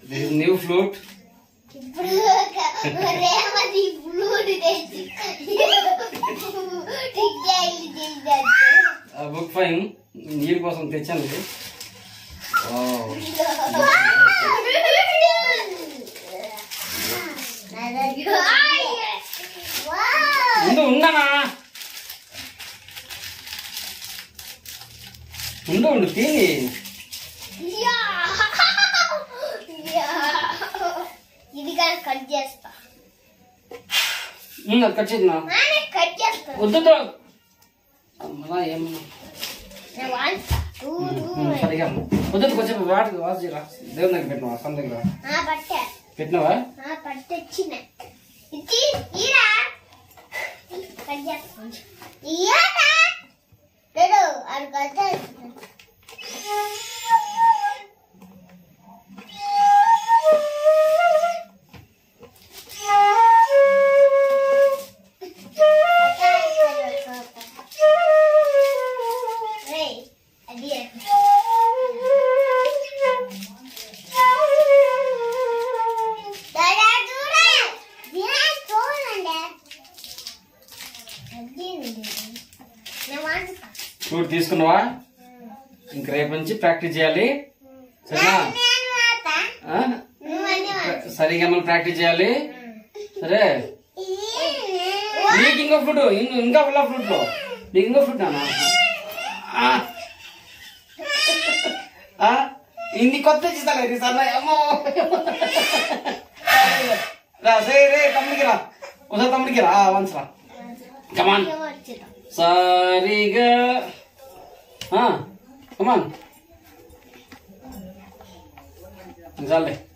This is new flute ఇప్పుడు రేవతి బ్లూడ్ తెచ్చి టిక్టాక్లు చేసేది బుక్ ఫైన్ నీరు కోసం తెచ్చాను ఇది వావ్. ఉండు ఉండనా ఉండు ఉండు తిని ఇది కానీ కట్ చేస్తా ఉండు, కట్ చేద్దాం నానే కట్ చేస్తా వద్దు అమ్మలా ఏమన్నా నేను వాడుతా ఊ, ఊ. ఉమ్, సరిగా వద్దు కొంచెం వాటి వాచ్ చేయరా దేవుని దగ్గర పెట్టినావా సన్ దగ్గర ఆ పట్టే పెట్టినావా ఆ పట్టొచ్చిన ఇచ్చి ఈరా కట్ చేస్తా ఇయ్యాలా లేడు అది కట్ చేస్తా రేయ్, అది దాదా చూడే వినాయక్ చూడండి అదేంటి నేను వాడుతా ఫ్రూట్ తీసుకున్నావా ఇంక రేపు నుంచి ప్రాక్టీస్ చేయాలి సరేనా నేను వాడతా ఆ? నువ్వు అన్ని వాడు సరిగా మనం ప్రాక్టీస్ చేయాలి సరే నీకు ఇంకో ఫ్రూట్ ఇం- ఇంకా ఫుల్ ఫ్రూట్ లో నీకు ఇంకో ఫ్రూట్ నానా ఆ. ఆ? ఇన్ని కొత్త ఇస్తాను సన్న అమ్మో రా సరే రే తమ్ముడికి రా ఒకసారి తమ్ముడికి రా వన్స్ రా కమాన్ వచ్చేద్దాం సరిగా కమాన్ చాలే